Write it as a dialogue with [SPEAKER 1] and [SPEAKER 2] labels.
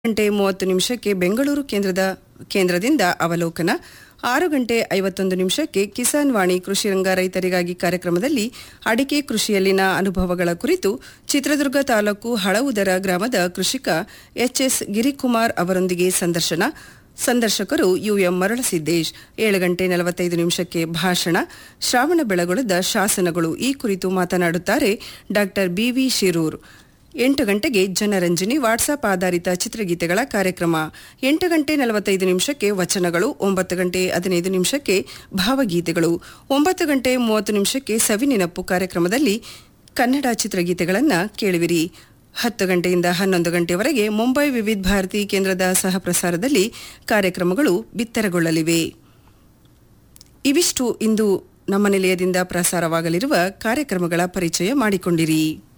[SPEAKER 1] ಗಂಟೆ ಮೂವತ್ತು ನಿಮಿಷಕ್ಕೆ ಬೆಂಗಳೂರು ಕೇಂದ್ರದ ಕೇಂದ್ರದಿಂದ ಅವಲೋಕನ ಆರು ಗಂಟೆ ಐವತ್ತೊಂದು ನಿಮಿಷಕ್ಕೆ ಕಿಸಾನ್ ವಾಣಿ ಕೃಷಿರಂಗ ರೈತರಿಗಾಗಿ ಕಾರ್ಯಕ್ರಮದಲ್ಲಿ ಅಡಿಕೆ ಕೃಷಿಯಲ್ಲಿನ ಅನುಭವಗಳ ಕುರಿತು ಚಿತ್ರದುರ್ಗ ತಾಲೂಕು ಹಳವುದರ ಗ್ರಾಮದ ಕೃಷಿಕ ಎಚ್ಎಸ್ ಗಿರಿಕುಮಾರ್ ಅವರೊಂದಿಗೆ ಸಂದರ್ಶನ ಸಂದರ್ಶಕರು ಯುಎಂ ಮರಳಸಿದ್ದೇಶ್ ಏಳು ಗಂಟೆ ನಲವತ್ತೈದು ನಿಮಿಷಕ್ಕೆ ಭಾಷಣ ಶ್ರಾವಣ ಬೆಳಗೊಳದ ಶಾಸನಗಳು ಈ ಕುರಿತು ಮಾತನಾಡುತ್ತಾರೆ ಡಾಕ್ಟರ್ ಬಿವಿ ಶಿರೂರ್ ಎಂಟು ಗಂಟೆಗೆ ಜನರಂಜನಿ ವಾಟ್ಸಾಪ್ ಆಧಾರಿತ ಚಿತ್ರಗೀತೆಗಳ ಕಾರ್ಯಕ್ರಮ ಎಂಟು ಗಂಟೆ ನಲವತ್ತೈದು ನಿಮಿಷಕ್ಕೆ ವಚನಗಳು ಒಂಬತ್ತು ಗಂಟೆ ಹದಿನೈದು ನಿಮಿಷಕ್ಕೆ ಭಾವಗೀತೆಗಳು ಒಂಬತ್ತು ಗಂಟೆ ಮೂವತ್ತು ನಿಮಿಷಕ್ಕೆ ಸವಿನೆನಪ್ಪು ಕಾರ್ಯಕ್ರಮದಲ್ಲಿ ಕನ್ನಡ ಚಿತ್ರಗೀತೆಗಳನ್ನು ಕೇಳುವಿರಿ ಹತ್ತು ಗಂಟೆಯಿಂದ ಹನ್ನೊಂದು ಗಂಟೆವರೆಗೆ ಮುಂಬೈ ವಿವಿಧ ಭಾರತಿ ಕೇಂದ್ರದ ಸಹಪ್ರಸಾರದಲ್ಲಿ ಕಾರ್ಯಕ್ರಮಗಳು ಬಿತ್ತರಗೊಳ್ಳಲಿವೆ ಇವಿಷ್ಟು ಇಂದು ನಮ್ಮ ನಿಲಯದಿಂದ ಪ್ರಸಾರವಾಗಲಿರುವ ಕಾರ್ಯಕ್ರಮಗಳ ಪರಿಚಯ ಮಾಡಿಕೊಂಡಿರಿ